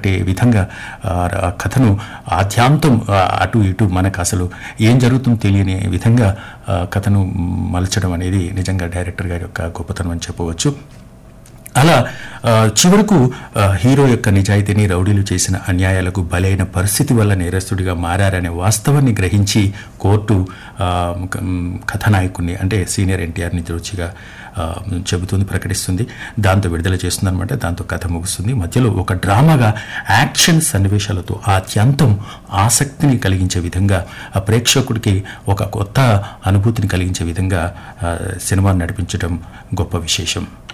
పెట్టే విధంగా ఆ, ఆ కథను ఆద్యాంతం ఆ, అటు ఇటు మనకు అసలు ఏం జరుగుతుందో తెలియని విధంగా ఆ, కథను మలచడం అనేది నిజంగా డైరెక్టర్ గారి యొక్క గొప్పతనం అని చెప్పవచ్చు అలా ఆ, చివరకు ఆ, హీరో యొక్క నిజాయితీని రౌడీలు చేసిన అన్యాయాలకు బలైన పరిస్థితి వల్ల నేరస్తుడిగా మారారనే వాస్తవాన్ని గ్రహించి కోర్టు ఆ, క- మ్, కథానాయకుడిని అంటే సీనియర్ ఎన్టీఆర్ నిర్దోషిగా ఆ, చెబుతుంది ప్రకటిస్తుంది దాంతో విడుదల చేస్తుంది అనమాట దాంతో కథ ముగుస్తుంది మధ్యలో ఒక డ్రామాగా యాక్షన్ సన్నివేశాలతో అత్యంతం ఆసక్తిని కలిగించే విధంగా ఆ ప్రేక్షకుడికి ఒక కొత్త అనుభూతిని కలిగించే విధంగా ఆ, సినిమాను నడిపించడం గొప్ప విశేషం